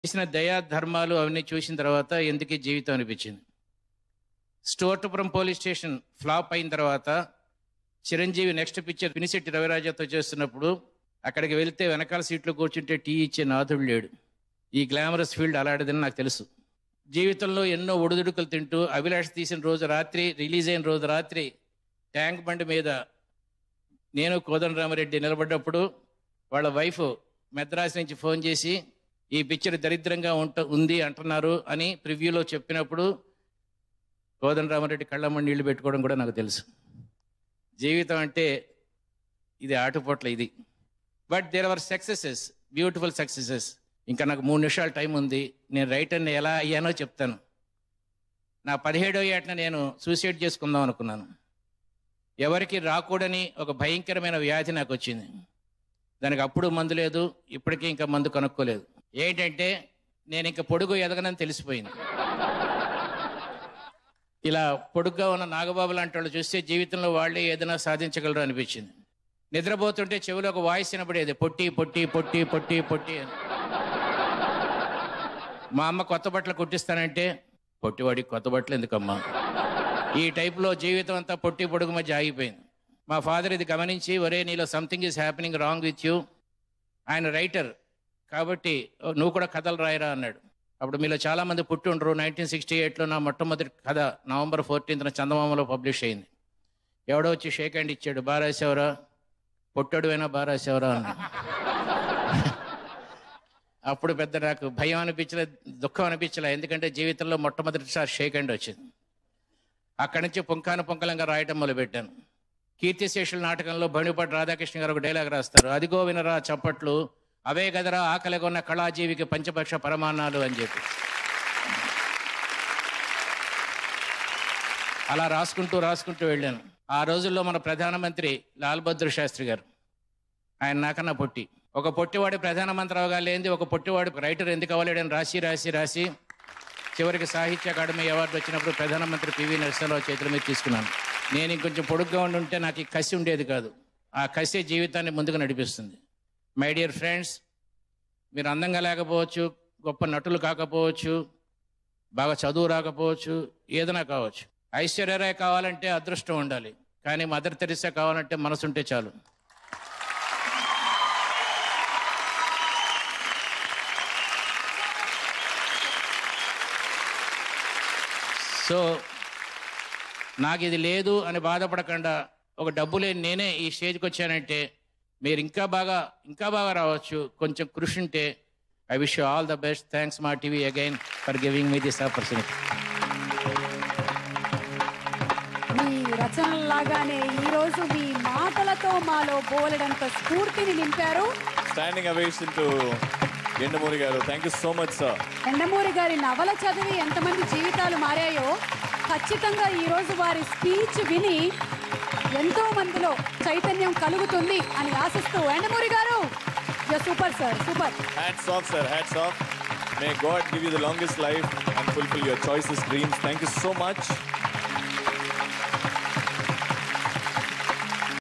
చేసిన దయా ధర్మాలు అవన్నీ చూసిన తర్వాత ఎందుకు ఈ జీవితం అనిపించింది స్టోర్టపురం పోలీస్ స్టేషన్ ఫ్లాప్ అయిన తర్వాత చిరంజీవి నెక్స్ట్ పిక్చర్ పినిశెట్టి రవిరాజాతో చేస్తున్నప్పుడు అక్కడికి వెళ్తే వెనకాల సీట్లో కూర్చుంటే టీ ఇచ్చే నాథుడు లేడు ఈ గ్లామరస్ ఫీల్డ్ అలాంటిదని నాకు తెలుసు జీవితంలో ఎన్నో ఒడిదుడుకులు తింటూ అభిలాష్ తీసిన రోజు రాత్రి రిలీజ్ అయిన రోజు రాత్రి ట్యాంక్ బండి మీద నేను కోదండరామరెడ్డి నిలబడ్డప్పుడు వాళ్ళ వైఫ్ మెద్రాస్ నుంచి ఫోన్ చేసి ఈ పిక్చర్ దరిద్రంగా ఉంట ఉంది అంటున్నారు అని ప్రివ్యూలో చెప్పినప్పుడు కోదండరామరెడ్డి కళ్ళమ్మ నీళ్లు పెట్టుకోవడం కూడా నాకు తెలుసు జీవితం అంటే ఇది ఆటుపోట్ల ఇది but there are successes beautiful successes ఇంకా నాకు మూడు నిమిషాలు టైం ఉంది నేను రైటర్ని ఎలా అయ్యానో చెప్తాను నా పదిహేడో ఏటన నేను సూసైడ్ చేసుకుందాం అనుకున్నాను ఎవరికి రాకూడని ఒక భయంకరమైన వ్యాధి నాకు వచ్చింది దానికి అప్పుడు మందు లేదు ఇప్పటికీ ఇంకా మందు కనుక్కోలేదు ఏంటంటే నేను ఇంకా పొడుగు ఎదగనని తెలిసిపోయింది ఇలా పొడుగ్గా ఉన్న నాగబాబు లాంటి వాళ్ళు చూస్తే జీవితంలో వాళ్ళే ఏదైనా సాధించగలరు అనిపించింది నిద్రపోతుంటే చెవిలో ఒక వాయిస్ వినపడేది పొట్టి పొట్టి పొట్టి పొట్టి పొట్టి అని మా అమ్మ కొత్త బట్టలు కుట్టిస్తానంటే పొట్టివాడికి కొత్త బట్టలు ఎందుకమ్మా ఈ టైప్లో జీవితం అంతా పొట్టి పొడుగు మధ్య ఆగిపోయింది మా ఫాదర్ ఇది గమనించి ఒరే నీలో something is happening wrong with you ఆయన రైటర్ కాబట్టి "ఓ, నువ్వు కూడా కథలు రాయరా అన్నాడు అప్పుడు మీలో చాలా మంది పుట్టి ఉండరు నైన్టీన్ సిక్స్టీ ఎయిట్లో నా మొట్టమొదటి కథ నవంబర్ ఫోర్టీన్త్న చందమామలో పబ్లిష్ అయింది ఎవడో వచ్చి షేక్ హ్యాండ్ ఇచ్చాడు బాగా రాసేవరా పొట్టడు అయినా బాగా రాసేవరా అన్నాడు అప్పుడు పెద్ద నాకు భయం అనిపించలే దుఃఖం అనిపించలే ఎందుకంటే జీవితంలో మొట్టమొదటిసారి షేక్ హ్యాండ్ వచ్చింది అక్కడి నుంచి పుంకాను పుంకలంగా రాయటం మొదలుపెట్టాను కీర్తిశేషుల నాటకంలో బణిపాటి రాధాకృష్ణ గారు ఒక డైలాగ్ రాస్తారు అదిగో వినరా చప్పట్లు అవే గదరా ఆకలిగొన్న కళాజీవికి పంచపక్ష పరమాణాలు అని చెప్పి అలా రాసుకుంటూ రాసుకుంటూ వెళ్ళాను ఆ రోజుల్లో మన ప్రధానమంత్రి లాల్ బహదూర్ శాస్త్రి గారు ఆయన నాకన్నా పొట్టి ఒక పొట్టివాడి ప్రధానమంత్రి అవగాలేంది ఒక పొట్టివాడి రైటర్ ఎందుకు అవ్వలేడని రాసి రాసి రాసి చివరికి సాహిత్య అకాడమీ అవార్డు వచ్చినప్పుడు ప్రధానమంత్రి పివి నరసింహరావు చేతుల మీద తీసుకున్నాను నేను ఇంకొంచెం పొడుగ్గా ఉండి ఉంటే నాకు ఈ కసి ఉండేది కాదు ఆ కసి జీవితాన్ని ముందుకు నడిపిస్తుంది మై డియర్ ఫ్రెండ్స్ మీరు అందంగా లేకపోవచ్చు గొప్ప నటులు కాకపోవచ్చు బాగా చదువు రాకపోవచ్చు ఏదైనా కావచ్చు ఐశ్వర్యరాయ్ కావాలంటే అదృష్టం ఉండాలి కానీ మదర్ తెరిసా కావాలంటే మనసు ఉంటే చాలు సో నాకు ఇది లేదు అని బాధపడకుండా ఒక డబ్బు లేని నేనే ఈ స్టేజ్కి వచ్చానంటే మీరు ఇంకా బాగా ఇంకా బాగా రావచ్చు కొంచెం కృషి ఉంటే I wish you all the best thanks Maa TV again for giving me this opportunity మీ రచనలాగానే ఈ రోజు మీ మాటలతో మాలో బోలెడంత స్ఫూర్తిని నింపారు standing aviation to Yandamoori garu thank you so much sir Yandamoori గారి నవల చదివి ఎంతమంది జీవితాలు మారాయో ఖచ్చితంగా ఈ రోజు వారి స్పీచ్ విని ఎంతో మందిలో చైతన్యం కలుగుతుంది అని ఆశిస్తూ Yandamoori garu super sir super hats off sir hats off may God give you the longest life and fulfil your choices dreams thank you so much